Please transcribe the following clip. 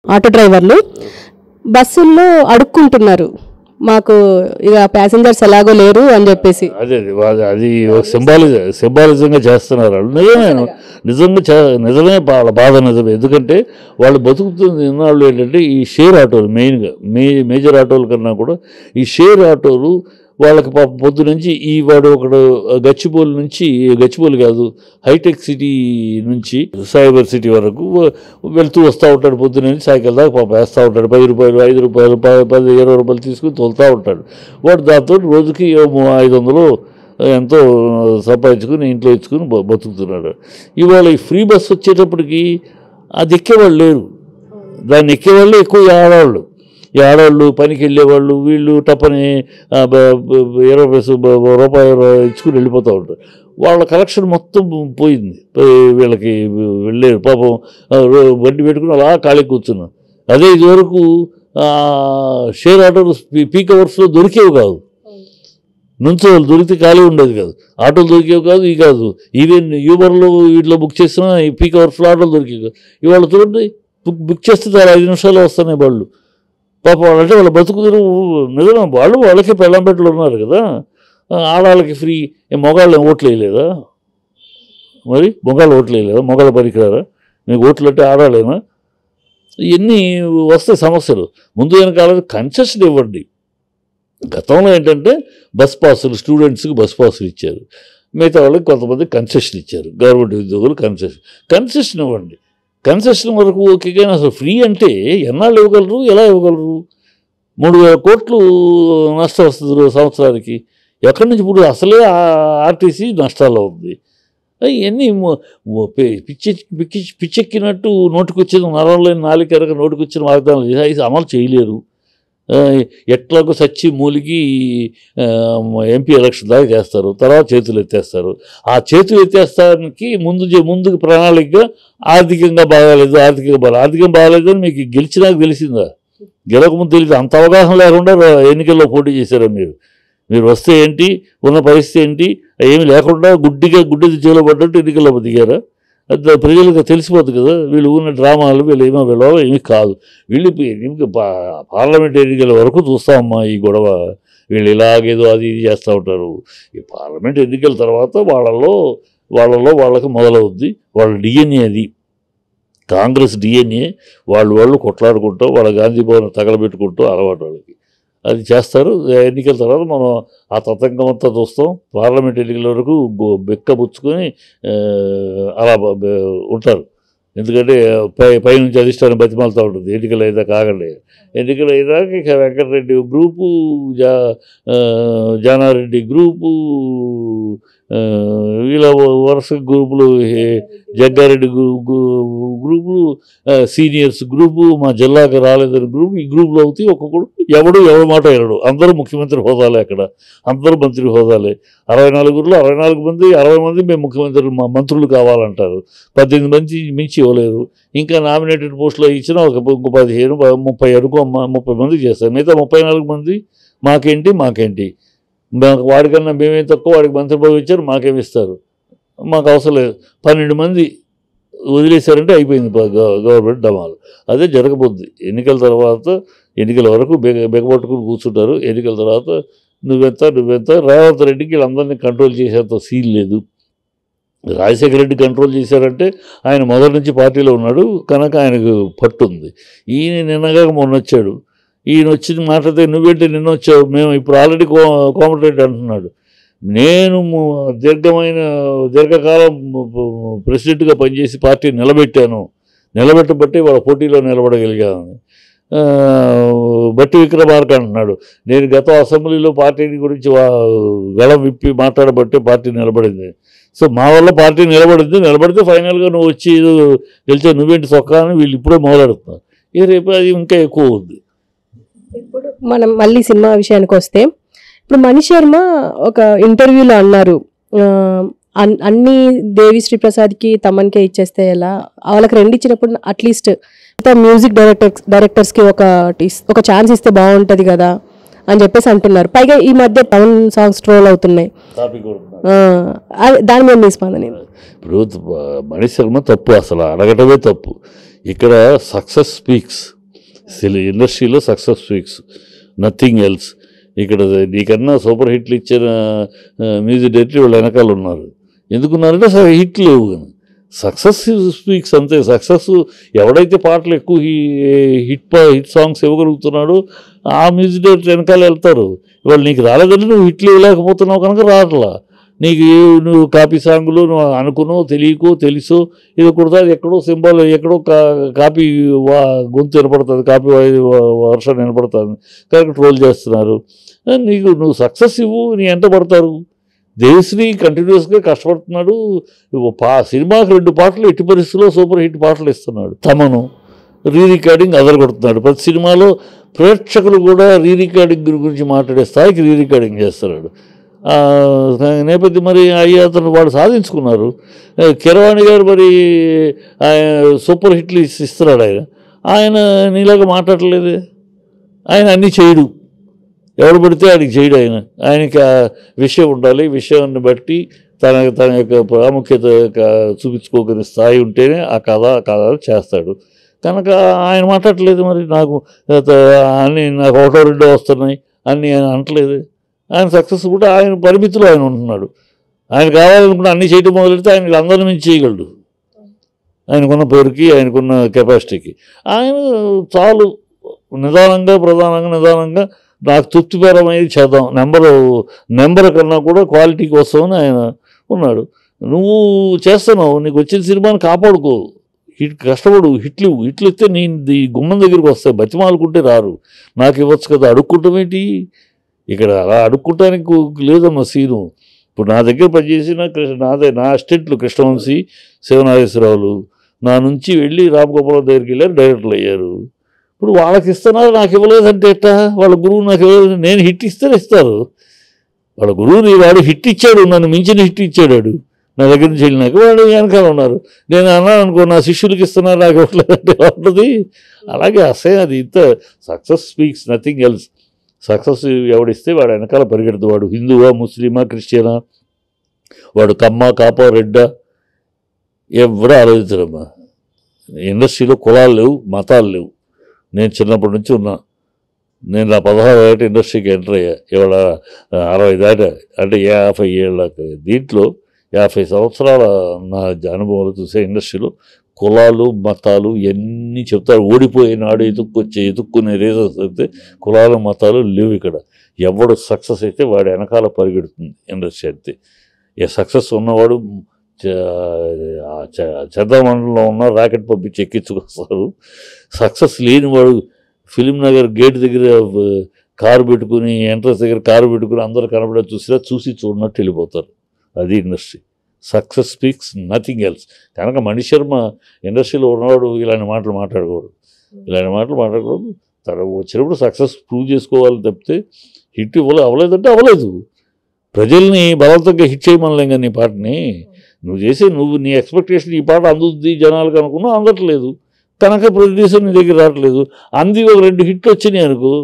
Auto డ్రైవర్లు బస్సుల్లో అడుక్కుంటున్నారు మాకు ఇక ప్యాసింజర్స్ ఎలాగో లేరు అని చెప్పేసి అదే అది వా- అది ఒక సింబాలిజం సింబాలిజంగా చేస్తున్నారు వాళ్ళు నిజమే నిజంగా చే- నిజమే వాళ్ళ బాధ నిజమే ఎందుకంటే వాళ్ళు బతుకుతుంది ఇన్నాళ్ళు ఏంటంటే ఈ షేర్ ఆటోలు మెయిన్గా మే మేజర్ ఆటోల కన్నా కూడా ఈ షేర్ ఆటోలు వాళ్ళకి పాప పొద్దు నుంచి ఈ వాడు ఒకడు గచ్చిబౌలి నుంచి గచ్చిబౌలి కాదు హైటెక్ సిటీ నుంచి సైబర్ సిటీ వరకు వెళ్తూ వస్తూ ఉంటాడు పొద్దు నుంచి సాయంకాలం దాకా పాప వేస్తూ ఉంటాడు పది రూపాయలు ఐదు రూపాయలు ప- పది ఇరవై రూపాయలు తీసుకుని తోలుతూ ఉంటాడు వాడు దాంతో రోజుకి ఏమో ఐదు వందలు ఎంతో సంపాదించుకుని ఇంట్లో ఇచ్చుకుని బ- బతుకుతున్నాడు ఇవాళ ఈ ఫ్రీ బస్ వచ్చేటప్పటికి అది ఎక్కేవాళ్ళు లేరు దాన్ని ఎక్కేవాళ్ళు ఎక్కువ ఈ ఆడవాళ్ళు ఈ ఆడవాళ్ళు పనికి వెళ్ళేవాళ్ళు వీళ్ళు టప్పని ఆ, బ- బ- ఇరవై పైసలు బ- బ- రూపాయి ఇరవై ఇచ్చుకుని వెళ్ళిపోతూ ఉంటారు వాళ్ళ కలెక్షన్ మొత్తం పోయింది పోయి వీళ్ళకి వెళ్ళారు పాపం ఆ, రో- బండి పెట్టుకుని అలా ఖాళీ కూర్చున్నాం అదే ఇదివరకు ఆ, షేర్ ఆటోలు పీ- పీక్ అవర్స్లో దొరికేవి కాదు నుంచో దొరికితే ఖాళీ ఉండేది కాదు ఆటోలు దొరికేవి కాదు ఈ కాదు ఈవెన్ యూబర్లో వీటిలో బుక్ చేసినా ఈ పీక్ అవర్స్లో ఆటోలు దొరికేవి కాదు ఇవాళ చూడండి బుక్ బుక్ చేస్తే చాలా ఐదు నిమిషాలు వస్తున్నాయి బళ్ళు పాప వాళ్ళంటే వాళ్ళ బతుకుదరు నిజమే వాళ్ళు వాళ్ళకి పెళ్ళంపెట్టలు ఉన్నారు కదా ఆ, ఆడవాళ్ళకి ఫ్రీ ఏ మొగాళ్ళు ఓట్లు వేయలేదా మరి మొగాళ్ళు ఓట్లు వేయలేదా మొగాళ్ళ పనికిరారా మీకు ఓట్లు అంటే ఆడాలేనా ఇవన్నీ వస్తాయి సమస్యలు ముందు వెనకాల కన్సెషన్ ఇవ్వండి గతంలో ఏంటంటే బస్ పాసులు స్టూడెంట్స్కి బస్ పాసులు ఇచ్చారు మిగతా వాళ్ళకి కొంతమంది కన్సెషన్ ఇచ్చారు గవర్నమెంట్ ఉద్యోగులు కన్సెషన్ కన్సెషన్ ఇవ్వండి కన్సెషన్ వరకు ఓకే కానీ అసలు ఫ్రీ అంటే ఎన్నాళ్ళు ఇవ్వగలరు ఎలా ఇవ్వగలరు మూడు వేల కోట్లు నష్టం వస్తుంది రో- సంవత్సరానికి ఎక్కడి నుంచి ఇప్పుడు అసలే ఆర్టీసీ నష్టాల్లో ఉంది ఇవన్నీ మొ- మొ- పి- పిచ్చి పిచ్చి పిచ్చెక్కినట్టు నోటికొచ్చిన నరంలేని నాలుగు నోటికొచ్చిన వాగ్దానాలు చేసి అవి అమలు చేయలేరు ఆ, ఎట్లాగో సచ్చి మూలిగి ఆ, ఎంపీ ఎలక్షన్ దాకా చేస్తారు తర్వాత చేతులు ఎత్తేస్తారు ఆ చేతులు ఎత్తేస్తానికి ముందు చే- ముందుకు ప్రణాళికగా ఆర్థికంగా బాగాలేదు ఆర్థికంగా బాగా ఆర్థికంగా బాగాలేదు అని మీకు గెలిచినాక తెలిసిందా గెలకముందు తెలియదు అంత అవగాహన లేకుండా ర- ఎన్నికల్లో పోటీ చేశారా మీరు మీరు వస్తే ఏంటి ఉన్న పరిస్థితి ఏంటి ఏమి లేకుండా గుడ్డిగా గుడ్డి చేలో పడ్డట్టు ఎన్నికల్లో దిగారా అది ప్రజలకు తెలిసిపోతుంది కదా వీళ్ళు ఉన్న డ్రామాలు వీళ్ళు ఏమో వీళ్ళు ఏమీ కాదు వీళ్ళు ఇప్పుడు ఎన్నిక పా- పార్లమెంట్ ఎన్నికల వరకు చూస్తామమ్మా ఈ గొడవ వీళ్ళు ఇలాగేదో అది ఇది చేస్తూ ఉంటారు ఈ పార్లమెంట్ ఎన్నికల తర్వాత వాళ్ళలో వాళ్ళలో వాళ్ళకి మొదలవుద్ది వాళ్ళ డిఎన్ఏ అది కాంగ్రెస్ డిఎన్ఏ వాళ్ళు వాళ్ళు కొట్లాడుకుంటూ వాళ్ళ గాంధీ భవన్ తగలబెట్టుకుంటూ అలవాటు వాళ్ళకి అది చేస్తారు ఎన్నికల తర్వాత మనం ఆ తతంగం అంతా చూస్తాం పార్లమెంట్ ఎన్నికల వరకు గో- బెక్కబుచ్చుకొని ఆ, అలా బ- బ- ఉంటారు ఎందుకంటే పై పైనుంచి అధిష్టానం బతిమాలుతూ ఉంటుంది ఎన్నికలు అయ్యాక ఆగండి ఎన్నికలు అయ్యాక ఇక వెంకటరెడ్డి గ్రూపు జా ఆ, జానారెడ్డి గ్రూపు ఆ, ఇలా వరుస గ్రూపులు ఏ- జగ్గారెడ్డి గ్రూ- గ్రూ- గ్రూపులు ఆ, సీనియర్స్ గ్రూపు మా జిల్లాకి రాలేదని గ్రూప్ ఈ గ్రూపులో అవుతాయి ఒక్కొక్కడు ఎవడు ఎవరి మాట వినడు అందరూ ముఖ్యమంత్రి హోదాలే అక్కడ అందరూ మంత్రి హోదాలే అరవై నాలుగులో అరవై నాలుగు మంది అరవై మంది మేము ముఖ్యమంత్రులు మా మంత్రులు కావాలంటారు పద్దెనిమిది మంది మించి ఇవ్వలేరు ఇంకా నామినేటెడ్ పోస్టులో ఇచ్చిన ఒక ఇంకో పదిహేను ప- ముప్పై అనుకో అమ్మ- ముప్పై మంది చేస్తారు మిగతా ముప్పై నాలుగు మంది మాకేంటి మాకేంటి మాకు వాడికన్నా మేమేం తక్కువ వాడికి మంత్రి పదవి ఇచ్చారు మాకేమి ఇస్తారు మాకు అవసరం లేదు పన్నెండు మంది వదిలేశారంటే అయిపోయింది ప- గవ- గవర్నమెంట్ డమాలు అదే జరగబోద్ది ఎన్నికల తర్వాత ఎన్నికల వరకు బెగ బెగపట్టుకుని కూర్చుంటారు ఎన్నికల తర్వాత నువ్వెంత నువ్వెంత రేవంత్ రెడ్డికి వీళ్ళందరినీ కంట్రోల్ చేసేంత సీన్ లేదు రాజశేఖర రెడ్డి కంట్రోల్ చేశారంటే ఆయన మొదటి నుంచి పార్టీలో ఉన్నాడు కనుక ఆయనకు పట్టు ఉంది ఈయన నిన్నగా మొన్న వచ్చాడు ఈయన వచ్చిన మాట్లాడితే నువ్వేంటి నిన్న వచ్చావు మేము ఇప్పుడు ఆల్రెడీ కో కోమటిరెడ్డి అంటున్నాడు నేను ము- దీర్ఘమైన దీర్ఘకాలం ప్రెసిడెంట్గా పనిచేసి పార్టీ నిలబెట్టాను నిలబెట్టబట్టి వాళ్ళ పోటీలో నిలబడగలిగాను ఆ, బట్టి విక్రమార్క అంటున్నాడు నేను గత అసెంబ్లీలో పార్టీని గురించి వా- గళం విప్పి మాట్లాడబట్టే పార్టీ నిలబడింది సో మా వల్ల పార్టీ నిలబడింది నిలబడితే ఫైనల్గా నువ్వు వచ్చి ఏదో గెలిచా నువ్వేంటి సొక్కా అని వీళ్ళు ఇప్పుడే మొదలెడుతున్నారు ఇక రేపు అది ఇంకా ఎక్కువ ఉంది ఇప్పుడు మనం మళ్ళీ సినిమా విషయానికి వస్తే ఇప్పుడు మణి శర్మ ఒక ఇంటర్వ్యూలో అన్నారు ఆ, అన్- అన్ని దేవి శ్రీ ప్రసాద్కి తమన్కే ఇచ్చేస్తే ఎలా వాళ్ళకి రెండు ఇచ్చినప్పుడు అట్లీస్ట్ మ్యూజిక్ డైరెక్టర్ డైరెక్టర్స్కి ఒక ఒక ఛాన్స్ ఇస్తే బాగుంటుంది కదా అని చెప్పేసి అంటున్నారు పైగా ఈ మధ్య పవన్ సాంగ్స్ ట్రోల్ అవుతున్నాయి టాపిక్ ఆ, అది- దాని మీద మీ స్పందన ఏంటి? ఇప్పుడు మణి శర్మ తప్పు అసలు అడగటమే తప్పు ఇక్కడ సక్సెస్ స్పీక్స్ అసలు ఇండస్ట్రీలో సక్సెస్ స్పీక్స్ నథింగ్ ఎల్స్ ఇక్కడ నీకన్నా సూపర్ హిట్లు ఇచ్చిన మ్యూజిక్ డైరెక్టర్ వాళ్ళు వెనకాల ఉన్నారు ఎందుకున్నారంటే అసలు హిట్ లేవు కానీ సక్సెస్ స్పీక్స్ అంతే సక్సెస్ ఎవడైతే పాటలు ఎక్కువ హి- హిట్ పా- హిట్ సాంగ్స్ ఇవ్వగలుగుతున్నాడో ఆ మ్యూజిక్ డైరెక్టర్ వెనకాల వెళ్తారు ఇవాళ నీకు రాలేదంటే నువ్వు హిట్లు ఇవ్వలేకపోతున్నావు కనుక రావట్లా నీకు ఏ- నువ్వు కాపీ సాంగులు నువ్వు అనుకునో తెలియకో తెలుసో ఇది కుడతా ఎక్కడో సింబల్ ఎక్కడో కా కాపీ వా గొంతు వినపడుతుంది కాపీ వర్షన్ వినపడుతుంది కనుక ట్రోల్ చేస్తున్నారు ఆ, నీకు నువ్వు సక్సెస్ ఇవ్వు నీ ఎంట పడతారు దేశశ్రీ కంటిన్యూస్గా కష్టపడుతున్నాడు ఇవ్వ పా సినిమాకి రెండు పాటలు ఎట్టి పరిస్థితుల్లో సూపర్ హిట్ పాటలు ఇస్తున్నాడు తమను రీ రికార్డింగ్ అదర్ కొడుతున్నాడు ప్రతి సినిమాలో ప్రేక్షకులు కూడా రీ రికార్డింగ్ గురించి మాట్లాడే స్థాయికి రీ రికార్డింగ్ చేస్తున్నాడు ఆ, నేపథ్యం మరి అయ్యి అతను వాళ్ళు సాధించుకున్నారు ఆ, కిరవాణి గారు మరి ఆయన సూపర్ హిట్లు ఇస్- ఇస్తున్నాడు ఆయన ఆయన నీలాగా మాట్లాడలేదే ఆయన అన్నీ చేయడు ఎవడు పడితే ఆయనకి చేయడు ఆయన ఆయనకి ఆ విషయం ఉండాలి విషయాన్ని బట్టి తన తన యొక్క ప్రాముఖ్యత క- చూపించుకోగలిగిన స్థాయి ఉంటేనే ఆ కథ ఆ కథ చేస్తాడు కనుక ఆయన మాట్లాడలేదు మరి నాకు త- అన్ని నాకు ఒకటో రెండో వస్తున్నాయి అన్నీ ఆయన అనట్లేదు ఆయన సక్సెస్ కూడా ఆయన పరిమితిలో ఆయన ఉంటున్నాడు ఆయన కావాలనుకుంటే అన్ని చేయడం మొదలెడితే ఆయన అందరిని మించి చేయగలడు ఆయనకున్న పేరుకి ఆయనకున్న కెపాసిటీకి ఆయన చాలు నిదానంగా ప్రధానంగా నిదానంగా నాకు తృప్తికరమైనది చేద్దాం నెంబరు నెంబర్ కన్నా కూడా క్వాలిటీకి వస్తామని ఆయన ఉన్నాడు నువ్వు చేస్తున్నావు నీకు వచ్చిన సినిమాని కాపాడుకో హిట్ కష్టపడు హిట్లు ఇవ్వు. హిట్లు ఇస్తే నీ నీ గుమ్మం దగ్గరికి వస్తాయి బతిమాలుకుంటే రారు నాకు ఇవ్వచ్చు కదా అడుక్కుంటాం ఏంటి ఇక్కడ అలా అడుక్కుంటానికి లేదమ్మా సీను ఇప్పుడు నా దగ్గర పనిచేసిన కృష్ణ నాదే నా అసిస్టెంట్లు కృష్ణవంశీ శివనాగేశ్వరరావులు నా నుంచి వెళ్ళి రామగోపాలం దగ్గరికి వెళ్ళారు డైరెక్టర్లు అయ్యారు ఇప్పుడు వాళ్ళకి ఇస్తున్నారు నాకు ఇవ్వలేదంటే ఎట్టా వాళ్ళ గురువు నాకు ఇవ్వలేదు నేను హిట్ ఇస్తే ఇస్తారు వాళ్ళ గురువుని వాడు హిట్ ఇచ్చాడు నన్ను మించిన హిట్ ఇచ్చాడు వాడు. నా దగ్గర నుంచి వెళ్ళినాక వాడు వెనకాల ఉన్నారు నేను అన్నాను అనుకో నా శిష్యులకి ఇస్తున్నారు నాకు ఇవ్వలేదంటే ఉంటుంది అలాగే అసహ్యం అది ఇంత success speaks nothing else success ఎవడిస్తే వాడు వెనకాల పరిగెడుతూ వాడు హిందువా ముస్లిమా క్రిస్టియనా వాడు కమ్మ కాప రెడ్డ ఎవరు ఆలోచించడమ్మా ఇండస్ట్రీలో కులాలు లేవు మతాలు లేవు నేను చిన్నప్పటి నుంచి ఉన్నా నేను నా పదహారు ఏట ఇండస్ట్రీకి ఎంటర్ అయ్యా ఇవాళ ఆ, అరవై దాట అంటే యాభై ఏళ్ళ దీంట్లో యాభై సంవత్సరాల నా అనుభవాలు చూసే ఇండస్ట్రీలో కులాలు మతాలు ఎన్ని చెప్తారు ఓడిపోయిన నాడు ఎతుక్కొచ్చే ఎతుక్కునే రీజన్స్ అయితే కులాలు మతాలు లేవు ఇక్కడ ఎవడు సక్సెస్ అయితే వాడి వెనకాల పరిగెడుతుంది ఇండస్ట్రీ అంతే ఏ సక్సెస్ ఉన్నవాడు చంద్రమండలంలో ఉన్న రాకెట్ పంపించి ఎక్కించుకొస్తారు సక్సెస్ లేనివాడు ఫిలిం నగర్ గేట్ దగ్గర ఆ, కారు పెట్టుకుని ఎంట్రన్స్ దగ్గర కారు పెట్టుకుని అందరూ కనబడే చూసినా చూసి చూడనట్టు వెళ్ళిపోతారు అది industry success speaks nothing else కనుక మణి శర్మ ఇండస్ట్రీలో ఉన్నవాడు ఇలాంటి మాటలు మాట్లాడకూడదు ఇలాంటి మాటలు మాట్లాడకూడదు తన వచ్చినప్పుడు సక్సెస్ ప్రూవ్ చేసుకోవాలి తప్పితే హిట్ ఇవ్వలే అవ్వలేదంటే అవ్వలేదు ప్రజల్ని బలవంతంగా హిట్ చేయమనలేం కానీ నీ పాటని నువ్వు చేసే నువ్వు నీ ఎక్స్పెక్టేషన్ ఈ పాట అందుద్ది జనాలకు అనుకున్నా అందట్లేదు కనుక ప్రొడ్యూసర్ నీ దగ్గర రావట్లేదు అంది ఒక రెండు హిట్లు వచ్చినాయి అనుకో